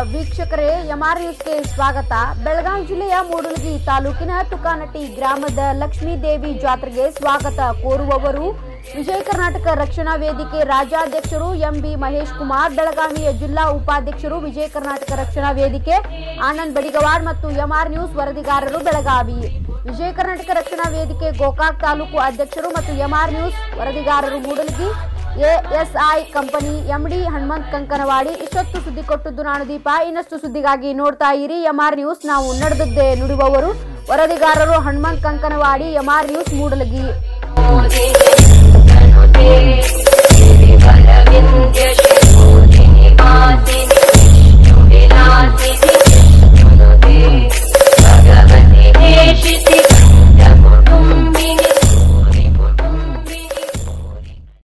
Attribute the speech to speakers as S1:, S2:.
S1: ವೀಕ್ಷಕರೇ ಎಂಆರ್ ನ್ಯೂಸ್ಗೆ ಸ್ವಾಗತ ಬೆಳಗಾವಿ ಜಿಲ್ಲೆಯ ಮೂಡಲಗಿ ತಾಲೂಕಿನ ತುಕಾನಟ್ಟಿ ಗ್ರಾಮದ ಲಕ್ಷ್ಮೀ ದೇವಿ ಜಾತ್ರೆಗೆ ಸ್ವಾಗತ ಕೋರುವವರು ವಿಜಯ ಕರ್ನಾಟಕ ರಕ್ಷಣಾ ವೇದಿಕೆ ರಾಜ್ಯಾಧ್ಯಕ್ಷರು ಎಂಬಿ ಮಹೇಶ್ ಕುಮಾರ್ ಬೆಳಗಾವಿಯ ಜಿಲ್ಲಾ ಉಪಾಧ್ಯಕ್ಷರು ವಿಜಯ ಕರ್ನಾಟಕ ರಕ್ಷಣಾ ವೇದಿಕೆ ಆನಂದ್ ಬಡಿಗವಾಡ್ ಮತ್ತು ಎಂಆರ್ ನ್ಯೂಸ್ ವರದಿಗಾರರು ಬೆಳಗಾವಿ ವಿಜಯ ಕರ್ನಾಟಕ ರಕ್ಷಣಾ ವೇದಿಕೆ ಗೋಕಾಕ್ ತಾಲೂಕು ಅಧ್ಯಕ್ಷರು ಮತ್ತು ಎಂಆರ್ ನ್ಯೂಸ್ ವರದಿಗಾರರು Mudalagi A S I company M D Hanumant Kankanawadi ಇಷ್ಟೊತ್ತು ಸುದ್ದಿ ಕೊಟ್ಟದ್ದು ನಾನು ದೀಪ ಇನ್ನಷ್ಟು ಸುದ್ದಿಗಾಗಿ ನೋಡ್ತಾ ಇರಿ ಎಂಆರ್ ನ್ಯೂಸ್ ನಾವು ನಡೆದದ್ದೇ ನುಡಿಯುವವರು ವರದಿಗಾರರು ಹನುಮಂತ್ ಕಂಕನವಾಡಿ ಎಂಆರ್ ನ್ಯೂಸ್ ಮೂಡಲಗಿ